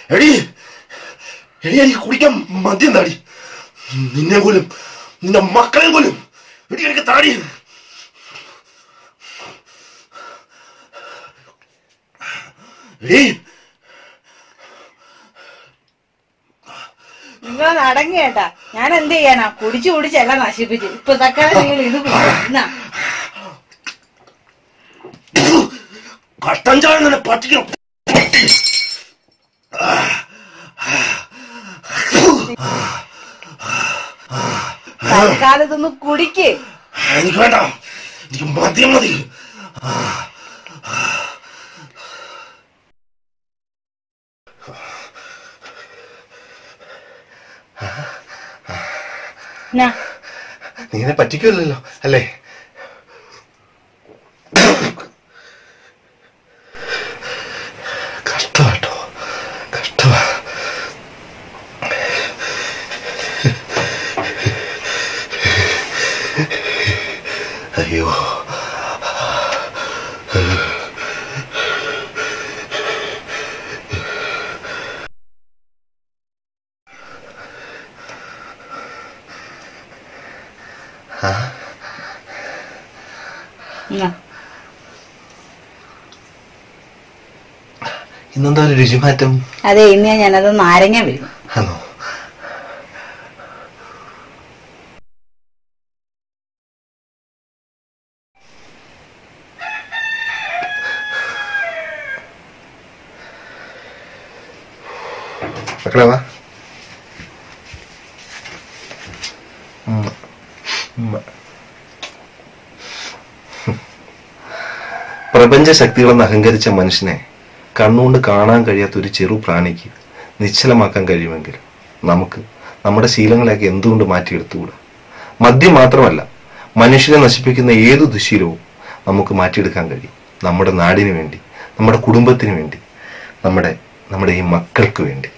എടി എടി എനിക്ക് കുടിക്കാൻ മദ്യം താടി നിന്നെ പോലും നിന്റെ മക്കളെ പോലും എടി എനിക്ക് താടി എടി നിങ്ങൾ അടങ്ങി കേട്ടാ ഞാൻ എന്ത് ചെയ്യാനാ കുടിച്ചു കുടിച്ച് എല്ലാം നശിപ്പിച്ച് ഇപ്പൊ തക്കാളി നിങ്ങൾ ഇത് കുടിക്കണം. എന്നാ കട്ടൻ ചായ തന്നെ പറ്റിക്കണം തൽക്കാലത്തൊന്ന് കുടിക്ക് എനിക്ക് വേണ്ട എനിക്ക് മദ്യം മതി എന്നാ നീ എന്നെ പറ്റിക്കില്ലല്ലോ അല്ലേ കഷ്ടമാട്ടോ കഷ്ടമാ അയ്യോ എന്നാ ഇന്നെന്താ ഒരു രുചിമാറ്റം അതെ ഇന്ന് ഞാനത് നാരങ്ങ വീഴും ആണോ മക്കളെ വാ ഉമ്മ. ഉമ്മ. പ്രപഞ്ച ശക്തികളെന്ന് അഹങ്കരിച്ച മനുഷ്യനെ കണ്ണുകൊണ്ട് കാണാൻ കഴിയാത്ത ഒരു ചെറു പ്രാണിക്ക് നിശ്ചലമാക്കാൻ കഴിയുമെങ്കിൽ നമുക്ക് നമ്മുടെ ശീലങ്ങളെയൊക്കെ എന്തുകൊണ്ട് മാറ്റിയെടുത്തുകൂടാ മദ്യം മാത്രമല്ല മനുഷ്യനെ നശിപ്പിക്കുന്ന ഏതു ദുശീലവും നമുക്ക് മാറ്റിയെടുക്കാൻ കഴിയും നമ്മുടെ നാടിന് വേണ്ടി നമ്മുടെ കുടുംബത്തിന് വേണ്ടി നമ്മുടെ നമ്മുടെ ഈ മക്കൾക്ക് വേണ്ടി